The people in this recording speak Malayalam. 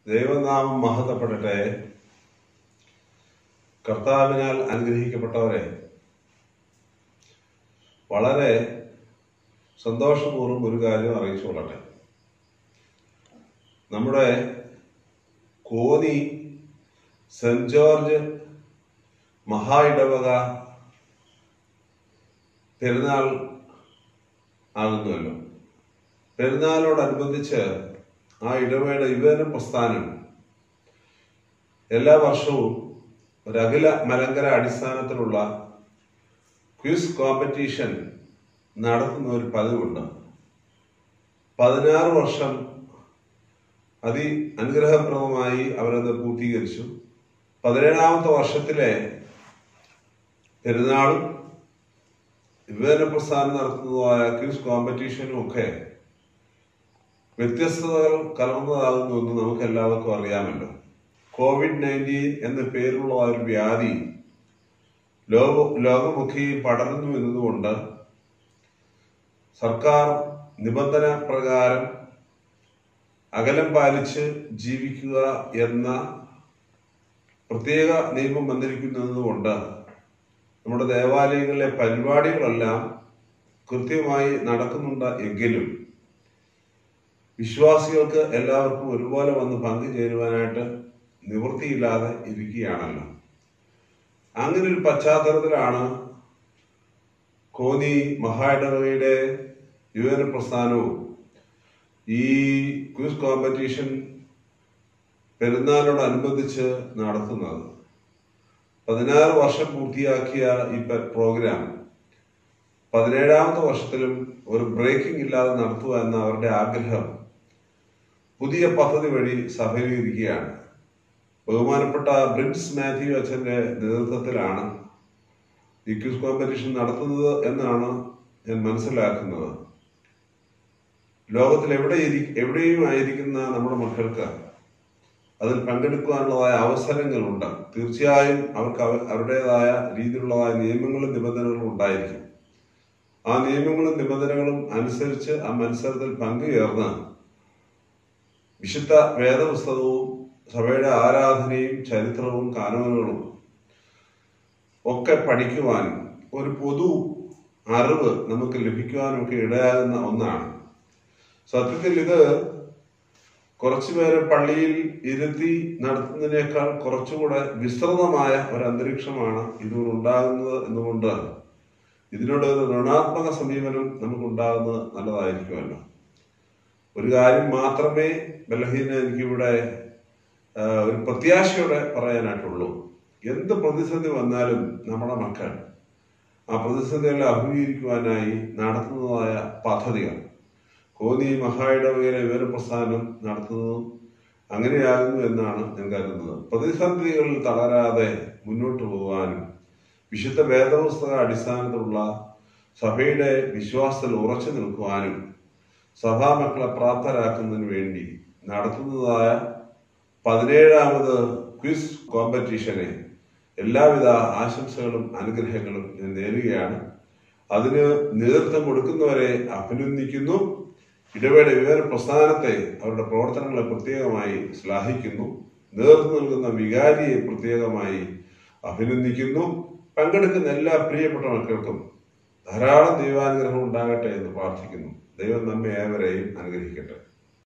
ദൈവനാമം മഹത്വപ്പെടട്ടെ കർത്താവിനാൽ അനുഗ്രഹിക്കപ്പെട്ടവരെ വളരെ സന്തോഷപൂർവ്വം ഒരു കാര്യം അറിയിച്ചു കൊള്ളട്ടെ നമ്മുടെ കോന്നി സെന്റ് ജോർജ് മഹാ ഇടവക പെരുന്നാൾ ആകുന്നുവല്ലോ പെരുന്നാളിനോടനുബന്ധിച്ച് ആ ഇടവയുടെ യുവജന പ്രസ്ഥാനം എല്ലാ വർഷവും ഒരു അഖില മലങ്കര അടിസ്ഥാനത്തിലുള്ള ക്വിസ് കോമ്പറ്റീഷൻ നടത്തുന്ന ഒരു പതിവുണ്ട് പതിനാറ് വർഷം അതി അനുഗ്രഹപ്രദമായി അവരത് പൂർത്തീകരിച്ചു പതിനേഴാമത്തെ വർഷത്തിലെ പെരുന്നാളും യുവജന പ്രസ്ഥാനം നടത്തുന്നതായ ക്വിസ് കോമ്പറ്റീഷനും ഒക്കെ വ്യത്യസ്തതകൾ കലർന്നതാകുന്നു എന്ന് നമുക്ക് എല്ലാവർക്കും അറിയാമല്ലോ കോവിഡ് നയൻറ്റീൻ എന്ന പേരുള്ള ആ ഒരു വ്യാധി ലോക ലോകമുഖിയിൽ പടർന്നു എന്നതുകൊണ്ട് സർക്കാർ നിബന്ധന പ്രകാരം അകലം പാലിച്ച് ജീവിക്കുക എന്ന പ്രത്യേക നിയമം വന്നിരിക്കുന്നതുകൊണ്ട് നമ്മുടെ ദേവാലയങ്ങളിലെ പരിപാടികളെല്ലാം കൃത്യമായി നടക്കുന്നുണ്ട് എങ്കിലും വിശ്വാസികൾക്ക് എല്ലാവർക്കും ഒരുപോലെ വന്ന് പങ്കുചേരുവാനായിട്ട് നിവൃത്തിയില്ലാതെ ഇരിക്കുകയാണല്ലോ അങ്ങനെ ഒരു പശ്ചാത്തലത്തിലാണ് കോന്നി മഹായിടവയുടെ യുവജന പ്രസ്ഥാനവും ഈ ക്വിസ് കോമ്പറ്റീഷൻ പെരുന്നാളിനോടനുബന്ധിച്ച് നടത്തുന്നത് പതിനാറ് വർഷം പൂർത്തിയാക്കിയ ഈ പ- പ്രോഗ്രാം പതിനേഴാമത്തെ വർഷത്തിലും ഒരു ബ്രേക്കിംഗ് ഇല്ലാതെ നടത്തുക എന്ന അവരുടെ ആഗ്രഹം പുതിയ പദ്ധതി വഴി സഫലീകരിക്കുകയാണ് ബഹുമാനപ്പെട്ട ബ്രിൻസ് മാത്യു അച്ഛന്റെ നേതൃത്വത്തിലാണ് ഈ ക്വിസ് കോമ്പറ്റീഷൻ നടത്തുന്നത് എന്നാണ് ഞാൻ മനസ്സിലാക്കുന്നത് ലോകത്തിൽ എവിടെ ഇരി- എവിടെയും ആയിരിക്കുന്ന നമ്മുടെ മക്കൾക്ക് അതിൽ പങ്കെടുക്കുവാനുള്ളതായ അവസരങ്ങളുണ്ട് തീർച്ചയായും അവർക്ക് അവ- അവരുടേതായ രീതിയിലുള്ളതായ നിയമങ്ങളും നിബന്ധനകളും ഉണ്ടായിരിക്കും ആ നിയമങ്ങളും നിബന്ധനകളും അനുസരിച്ച് ആ മത്സരത്തിൽ പങ്കുചേർന്ന് വിശുദ്ധ വേദപുസ്തകവും സഭയുടെ ആരാധനയും ചരിത്രവും കാനോനുകളും ഒക്കെ പഠിക്കുവാൻ ഒരു പൊതു അറിവ് നമുക്ക് ലഭിക്കുവാനൊക്കെ ഇടയാകുന്ന ഒന്നാണ് സത്യത്തിൽ ഇത് കുറച്ചുപേരെ പള്ളിയിൽ ഇരുത്തി നടത്തുന്നതിനേക്കാൾ കുറച്ചുകൂടെ വിസ്തൃതമായ ഒരു അന്തരീക്ഷമാണ് ഇതുകൊണ്ട് ഉണ്ടാകുന്നത് എന്നുകൊണ്ട് ഇതിനോട് ഒരു ഋണാത്മക സമീപനം നമുക്കുണ്ടാകുന്നത് നല്ലതായിരിക്കുമല്ലോ ഒരു കാര്യം മാത്രമേ ബലഹീന എനിക്കിവിടെ ആ, ഒരു പ്രത്യാശയോടെ പറയാനായിട്ടുള്ളൂ എന്ത് പ്രതിസന്ധി വന്നാലും നമ്മുടെ മക്കൾ ആ പ്രതിസന്ധികളെ അഭിമുഖീകരിക്കുവാനായി നടത്തുന്നതായ പദ്ധതികൾ കോന്നി മഹായിടവകയിലെ വിവരപ്രസ്ഥാനം നടത്തുന്നതും അങ്ങനെയാകുന്നു എന്നാണ് ഞാൻ കരുതുന്നത് പ്രതിസന്ധികളിൽ തളരാതെ മുന്നോട്ട് പോകുവാനും വിശുദ്ധ വേദപുസ്തക അടിസ്ഥാനത്തിലുള്ള സഭയുടെ വിശ്വാസത്തിൽ ഉറച്ചു നിൽക്കുവാനും സഭാമക്കളെ പ്രാപ്തരാക്കുന്നതിന് വേണ്ടി നടത്തുന്നതായ പതിനേഴാമത് ക്വിസ് കോമ്പറ്റീഷനെ എല്ലാവിധ ആശംസകളും അനുഗ്രഹങ്ങളും ഞാൻ നേരുകയാണ് അതിന് നേതൃത്വം കൊടുക്കുന്നവരെ അഭിനന്ദിക്കുന്നു ഇടവേള വിവര പ്രസ്ഥാനത്തെ അവരുടെ പ്രവർത്തനങ്ങളെ പ്രത്യേകമായി ശ്ലാഘിക്കുന്നു നേതൃത്വം നൽകുന്ന വികാരിയെ പ്രത്യേകമായി അഭിനന്ദിക്കുന്നു പങ്കെടുക്കുന്ന എല്ലാ പ്രിയപ്പെട്ട മക്കൾക്കും ധാരാളം ദൈവാനുഗ്രഹം ഉണ്ടാകട്ടെ എന്ന് പ്രാർത്ഥിക്കുന്നു ദൈവം നമ്മെ ഏവരെയും അനുഗ്രഹിക്കട്ടെ